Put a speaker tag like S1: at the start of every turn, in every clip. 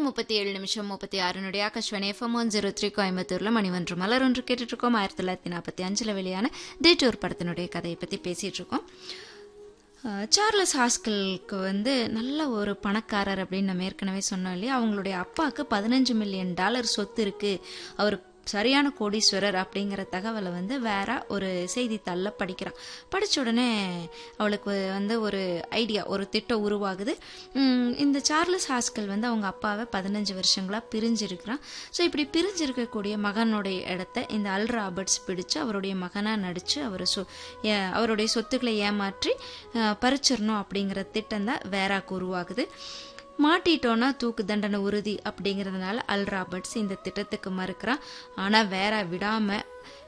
S1: முப்பத்தி ஏழு நிமிஷம் முப்பத்தி ஆறுனுடைய Akashvani FM one zero three கோயம்புத்தூர்ல மணி ஒன்று மலர் ஒன்று கேட்டுட்டு இருக்கோம் ஆயிரத்தி தொள்ளாயிரத்தி நாற்பத்தி அஞ்சுல வெளியான டேட்டூர் படத்தினுடைய கதையை பத்தி பேசிட்டு இருக்கோம் அஹ் சார்லஸ் ஹாஸ்கலுக்கு வந்து நல்ல ஒரு பணக்காரர் அப்படின்னு நம்ம ஏற்கனவே சொன்னோம் இல்லையா அவங்களுடைய அப்பாவுக்கு பதினஞ்சு மில்லியன் டாலர் சொத்து இருக்கு அவர் சரியான கோடீஸ்வரர் அப்படிங்கிற தகவலை வந்து வேற ஒரு செய்தித்தாளில் படிக்கிறான் படிச்ச உடனே அவளுக்கு வந்து ஒரு ஐடியா ஒரு திட்டம் உருவாகுது உம், இந்த சார்லஸ் ஹாஸ்கல் வந்து அவங்க அப்பாவை பதினஞ்சு வருஷங்களா பிரிஞ்சிருக்கிறான் ஸோ இப்படி பிரிஞ்சிருக்கக்கூடிய மகனுடைய இடத்த இந்த அல் ராபர்ட்ஸ் பிடிச்சு அவருடைய மகனாக நடிச்சு அவர் சொ ஏ- அவருடைய சொத்துக்களை ஏமாற்றி அஹ், பறிச்சிடணும் அப்படிங்கிற திட்டம் தான் வேறாக்கு உருவாகுது மாட்டிட்டோன்னா தூக்கு தண்டனை உறுதி அப்படிங்கிறதுனால அல் ராபர்ட்ஸ் இந்த திட்டத்துக்கு மறுக்கிறான் ஆனால் வேற விடாம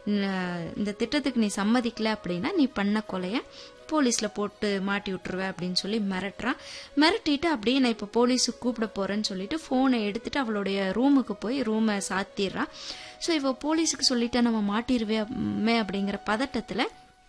S1: ந- இந்த திட்டத்துக்கு நீ சம்மதிக்கல அப்படின்னா நீ பண்ண கொலைய போலீஸில் போட்டு மாட்டி விட்டுருவேன் அப்படின்னு சொல்லி மிரட்டுறான் மிரட்டிட்டு அப்படியே நான் இப்போ போலீஸுக்கு கூப்பிட போறேன்னு சொல்லிட்டு ஃபோனை எடுத்துட்டு அவளுடைய ரூமுக்கு போய் ரூமை சாத்திடுறான் ஸோ இப்போ போலீஸுக்கு சொல்லிட்டு நம்ம மாட்டிடுவே அப்படிங்கிற பதட்டத்தில்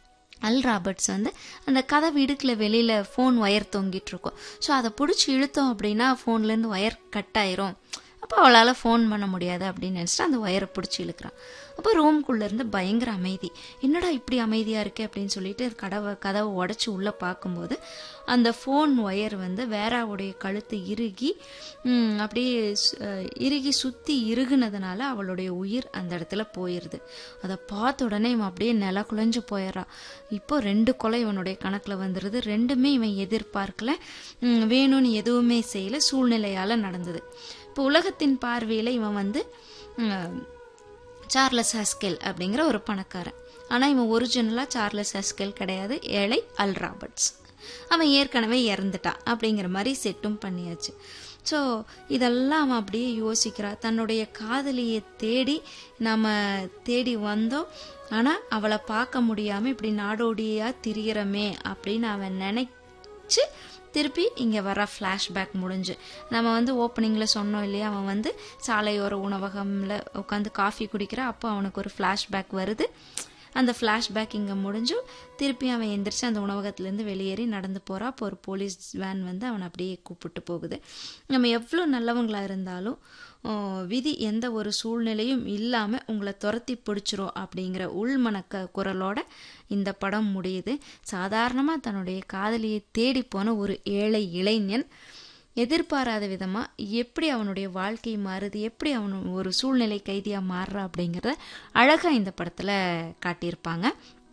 S1: அல் ராபர்ட்ஸ் வந்து அந்த கதவு இடுக்கில் வெளியில் ஃபோன் ஒயர் தொங்கிட்டு இருக்கும் ஸோ அதை பிடிச்சி இழுத்தோம் அப்படின்னா ஃபோன்லேருந்து ஒயர் கட் ஆயிரும் அப்போ அவளால் ஃபோன் பண்ண முடியாது அப்படின்னு நினச்சிட்டு அந்த ஒயரை பிடிச்சி இழுக்கிறான் அப்போ ரூம்குள்ளே இருந்து பயங்கர அமைதி என்னடா இப்படி அமைதியாக இருக்கே அப்படின்னு சொல்லிட்டு கதவை கதவை உடச்சி உள்ளே பார்க்கும்போது அந்த ஃபோன் ஒயர் வந்து வேறாவுடைய கழுத்து இறுகி ம், அப்படியே சு- அஹ், இறுகி சுற்றி இறுகுனதுனால அவளுடைய உயிர் அந்த இடத்துல போயிடுது அதை பார்த்த உடனே இவன் அப்படியே நில குலைஞ்சு போயிடுறான் இப்போ ரெண்டு கொலை இவனுடைய கணக்கில் வந்துடுது ரெண்டுமே இவன் எதிர்பார்க்கல ம், வேணும்னு எதுவுமே செய்யல சூழ்நிலையால் நடந்தது இப்போ உலகத்தின் பார்வையில் இவன் வந்து ம், சார்லஸ் ஹஸ்கெல் அப்படிங்கிற ஒரு பணக்காரன் ஆனால் இவன் ஒரிஜினலாக சார்லஸ் ஹஸ்கெல் கிடையாது ஏழை அல் ராபர்ட்ஸ் அவன் ஏற்கனவே இறந்துட்டான் அப்படிங்கிற மாதிரி செட்டும் பண்ணியாச்சு ஸோ இதெல்லாம் அவன் அப்படியே யோசிக்கிறா தன்னுடைய காதலியை தேடி நம்ம தேடி வந்தோம் ஆனால் அவளை பார்க்க முடியாமல் இப்படி நாடோடியாக திரியிறமே அப்படின்னு அவன் நினைச்சு திருப்பி இங்கே வர ஃப்ளாஷ்பேக் முடிஞ்சு நம்ம வந்து ஓப்பனிங்கில் சொன்னோம் இல்லையா அவன் வந்து சாலையோர உணவகம்ல உட்காந்து காஃபி குடிக்கிற அப்போ அவனுக்கு ஒரு ஃப்ளாஷ்பேக் வருது அந்த ஃப்ளாஷ்பேக் இங்கே முடிஞ்சு திருப்பி அவன் எந்திரிச்சு அந்த உணவகத்துலேருந்து வெளியேறி நடந்து போகிறா அப்போ ஒரு போலீஸ் வேன் வந்து அவனை அப்படியே கூப்பிட்டு போகுது நம்ம எவ்வளோ நல்லவங்களா இருந்தாலும் ஆ, விதி எந்த ஒரு சூழ்நிலையும் இல்லாமல் உங்களை துரத்தி பிடிச்சிரும் அப்படிங்கிற உள்மனக்க குரலோட இந்த படம் முடியுது சாதாரணமாக தன்னுடைய காதலியை தேடி போன ஒரு ஏழை இளைஞன் எதிர்பாராத விதமாக எப்படி அவனுடைய வாழ்க்கை மாறுது எப்படி அவன் ஒரு சூழ்நிலை கைதியாக மாறுறா அப்படிங்கிறத அழகாக இந்த படத்தில் காட்டியிருப்பாங்க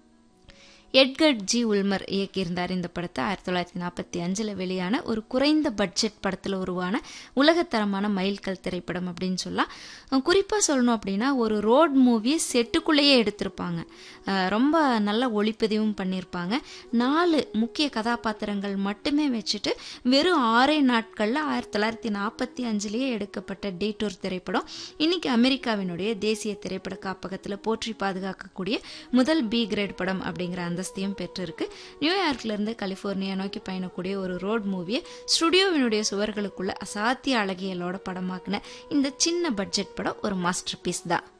S1: எட்கர்ட் ஜி உல்மர் இயக்கியிருந்தார் இந்த படத்தை ஆயிரத்தி தொள்ளாயிரத்தி நாற்பத்தி அஞ்சில் வெளியான ஒரு குறைந்த பட்ஜெட் படத்தில் உருவான உலகத்தரமான மைல்கல் திரைப்படம் அப்படின்னு சொல்லலாம் குறிப்பாக சொல்லணும் அப்படின்னா ஒரு ரோட் மூவியை செட்டுக்குள்ளேயே எடுத்திருப்பாங்க அஹ் ரொம்ப நல்ல ஒளிப்பதிவும் பண்ணியிருப்பாங்க நாலு முக்கிய கதாபாத்திரங்கள் மட்டுமே வச்சுட்டு வெறும் ஆறே நாட்களில் ஆயிரத்தி தொள்ளாயிரத்தி நாற்பத்தி அஞ்சுலேயே எடுக்கப்பட்ட டேட்டூர் திரைப்படம் இன்னைக்கு அமெரிக்காவினுடைய தேசிய திரைப்பட காப்பகத்தில் போற்றி பாதுகாக்கக்கூடிய முதல் பி கிரேட் படம் அப்படிங்கிற அந்தஸ்தையும் பெற்றிருக்கு நியூயார்க்ல இருந்து கலிபோர்னியா நோக்கி பயணக்கூடிய ஒரு ரோட் மூவியை ஸ்டுடியோவினுடைய சுவர்களுக்குள்ள அசாத்திய அழகியலோட படமாக்குன இந்த சின்ன பட்ஜெட் படம் ஒரு மாஸ்டர் பீஸ் தான்